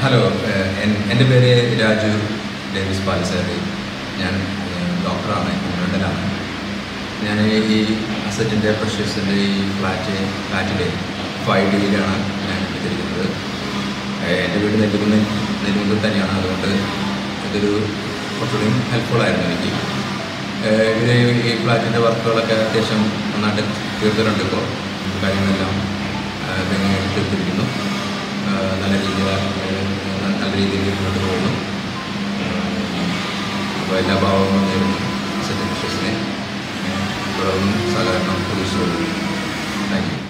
hello ഏഹ് N- എൻ്റെ പേര് Raju Davis പാലസാരി ഞാൻ ഏഹ് ഡോക്ടറാണ് ഇംഗ്ലണ്ടിലാണ് ഞാൻ ഈ അസറ്റിൻ്റെ പ്രഷ്യസിൻ്റെ ഈ ഫ്ലാറ്റ് ഫ്ലാറ്റിലെ ഫൈവ് ഡിയിലാണ് ഞാൻ എടുത്തിരിക്കുന്നത് ഏഹ് എൻ്റെ വീട് നെല്ലുകുന്ന് നെല്ലുകുന്നിൽ തന്നെയാണ് അതുകൊണ്ട് ഇതൊരു കുറച്ചുകൂടി ഹെൽപ്ഫുൾ ആയിരുന്നു എനിക്ക് ഏഹ് ഇവർ ഈ ഫ്ലാറ്റിൻ്റെ വർക്കുകളൊക്കെ അത്യാവശ്യം നന്നായിട്ട് തീർത്തിട്ടുണ്ട് ഇപ്പോൾ കാര്യങ്ങളെല്ലാം ഏഹ് ഭംഗിയായിട്ട് തീർത്തിരിക്കുന്നു ഏഹ് നല്ല രീതിയിൽ ഏഹ് നല്ല രീതിയിൽ മുന്നോട്ട് പോകുന്നു അപ്പോൾ എല്ലാ ഭാവങ്ങളും നേരുന്നു അസറ്റ് പ്രഷ്യസിനെ തുടർന്നും സഹകരണം പ്രതീക്ഷിച്ചു താങ്ക് യു